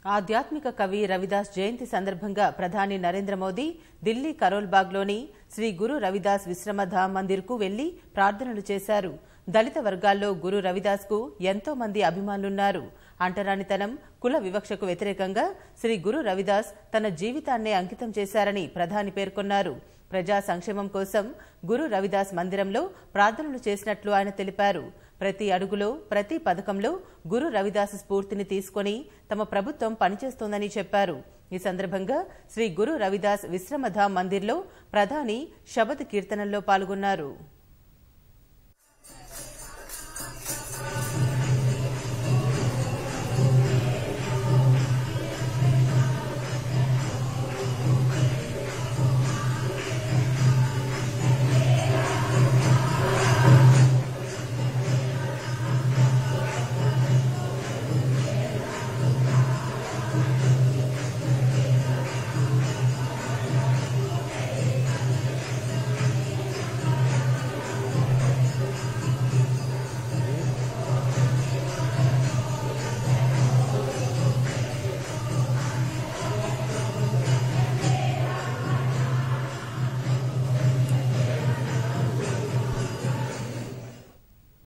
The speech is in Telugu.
ఆధ్యాత్మిక కవి రవిదాస్ జయంతి సందర్భంగా ప్రధాని నరేంద్ర మోదీ ఢిల్లీ కరోల్బాగ్లోని శ్రీ గురు రవిదాస్ విశ్రమధామ్ మందిర్కు వెళ్లి ప్రార్థనలు చేశారు దళిత వర్గాల్లో గురు రవిదాస్కు ఎంతో మంది అభిమానులున్నారు అంటరానితనం కుల వివక్షకు వ్యతిరేకంగా శ్రీ గురు రవిదాస్ తన జీవితాన్నే అంకితం చేశారని ప్రధాని పేర్కొన్నారు ప్రజా సంక్షేమం కోసం గురు రవిదాస్ మందిరంలో ప్రార్థనలు చేసినట్లు ఆయన తెలిపారు ప్రతి అడుగులో ప్రతి పథకంలో గురు రవిదాస్ స్ఫూర్తిని తీసుకొని తమ ప్రభుత్వం పనిచేస్తోందని చెప్పారు ఈ సందర్భంగా శ్రీ గురు రవిదాస్ విశ్రమధామ్ మందిర్లో ప్రధాని శబద్ కీర్తనల్లో పాల్గొన్నారు